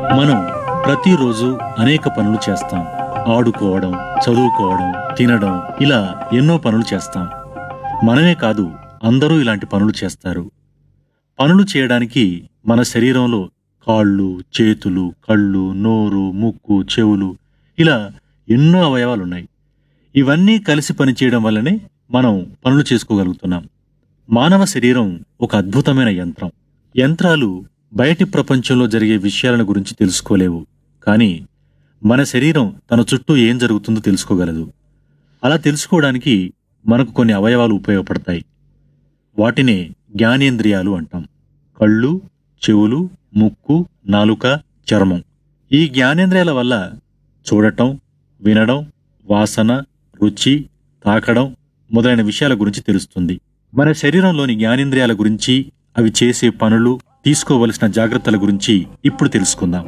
మనం ప్రతిరోజు అనేక పనులు చేస్తాం ఆడుకోవడం చదువుకోవడం తినడం ఇలా ఎన్నో పనులు చేస్తాం మనమే కాదు అందరూ ఇలాంటి పనులు చేస్తారు పనులు చేయడానికి మన శరీరంలో కాళ్ళు చేతులు కళ్ళు నోరు ముక్కు చెవులు ఇలా ఎన్నో అవయవాలున్నాయి ఇవన్నీ కలిసి పనిచేయడం వల్లనే మనం పనులు చేసుకోగలుగుతున్నాం మానవ శరీరం ఒక అద్భుతమైన యంత్రం యంత్రాలు బయటి ప్రపంచంలో జరిగే విషయాలను గురించి తెలుసుకోలేవు కానీ మన శరీరం తన చుట్టూ ఏం జరుగుతుందో తెలుసుకోగలదు అలా తెలుసుకోవడానికి మనకు కొన్ని అవయవాలు ఉపయోగపడతాయి వాటినే జ్ఞానేంద్రియాలు అంటాం కళ్ళు చెవులు ముక్కు నాలుక చర్మం ఈ జ్ఞానేంద్రియాల వల్ల చూడటం వినడం వాసన రుచి తాకడం మొదలైన విషయాల గురించి తెలుస్తుంది మన శరీరంలోని జ్ఞానేంద్రియాల గురించి అవి చేసే పనులు తీసుకోవలసిన జాగ్రత్తల గురించి ఇప్పుడు తెలుసుకుందాం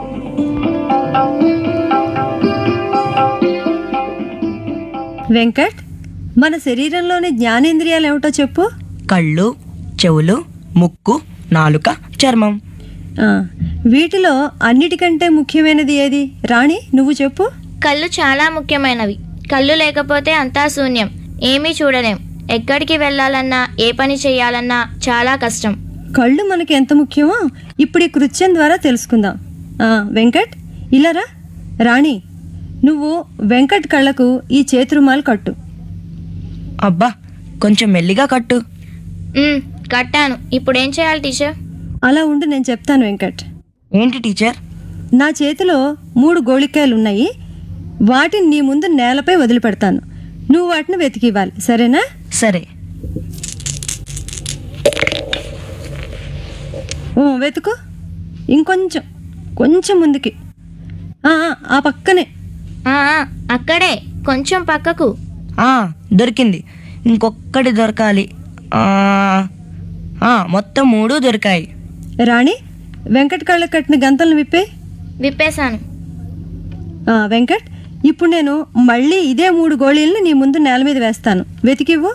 వెంకట్ మన శరీరంలోని జ్ఞానేంద్రియాలు ఏమిటో చెప్పు కళ్ళు చెవులు ముక్కు నాలుక చర్మం ఆ, వీటిలో అన్నిటికంటే ముఖ్యమైనది ఏది రాణి నువ్వు చెప్పు కళ్ళు చాలా ముఖ్యమైనవి కళ్ళు లేకపోతే అంతా శూన్యం ఏమీ చూడలేం ఎక్కడికి వెళ్ళాలన్నా ఏ పని చేయాలన్నా చాలా కష్టం కళ్ళు మనకి ఎంత ముఖ్యమో ఇప్పుడు ఈ కృత్యం ద్వారా తెలుసుకుందాం ఆ, వెంకట్ ఇలారా రాణి నువ్వు వెంకట్ కళ్ళకు ఈ చేతురుమాలు కట్టు అబ్బా కొంచెం మెల్లిగా కట్టు ఉమ్, కట్టాను ఇప్పుడు ఏం చేయాలి టీచర్ అలా ఉండి నేను చెప్తాను వెంకట్ ఏంటి టీచర్ నా చేతిలో మూడు గోళికాయలు ఉన్నాయి వాటిని నీ ముందు నేలపై వదిలిపెడతాను నువ్వు వాటిని వెతికి ఇవ్వాలి సరేనా సరే ఊ, వెతుకు ఇంకొంచెం కొంచెం ముందుకి ఆ, ఆ, ఆ పక్కనే ఆ, ఆ, అక్కడే కొంచెం పక్కకు ఆ దొరికింది ఇంకొక్కటి దొరకాలి ఆ, ఆ, మొత్తం మూడు దొరికాయి రాణి వెంకట్ కళ్ళకు కట్టిన గంతలను విప్పే విప్పేశాను వెంకట్ ఇప్పుడు నేను మళ్ళీ ఇదే మూడు గోళీలను నీ ముందు నేల మీద వేస్తాను వెతికివ్వు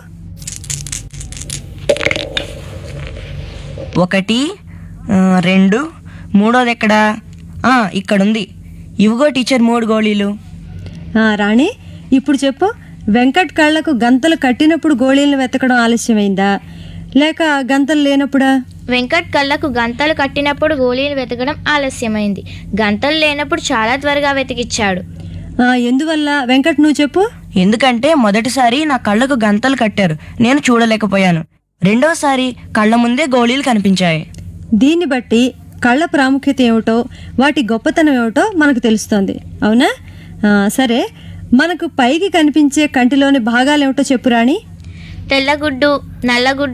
ఒకటి ఆ, రెండు మూడోది ఎక్కడా ఆ, ఇక్కడుంది ఇవిగో టీచర్ మూడు గోళీలు ఆ, రాణి ఇప్పుడు చెప్పు వెంకట్ కళ్ళకు గంతలు కట్టినప్పుడు గోళీలను వెతకడం ఆలస్యమైందా లేక గంతలు లేనప్పుడా వెంకట్ కళ్ళకు గంతలు కట్టినప్పుడు గోళీలు వెతకడం ఆలస్యమైంది గంతలు లేనప్పుడు చాలా త్వరగా వెతికిచ్చాడు ఆ, ఎందువల్ల వెంకట్ నువ్వు చెప్పు ఎందుకంటే మొదటిసారి నా కళ్ళకు గంతలు కట్టారు నేను చూడలేకపోయాను రెండోసారి కళ్ళ ముందే గోళీలు కనిపించాయి దీన్ని బట్టి కళ్ళ ప్రాముఖ్యత ఏమిటో వాటి గొప్పతనం ఏమిటో మనకు తెలుస్తుంది అవునా ఆ, సరే మనకు పైకి కనిపించే కంటిలోని భాగాలు ఏమిటో చెప్పు రాణి తెల్లగుడ్డు నల్లగుడ్డు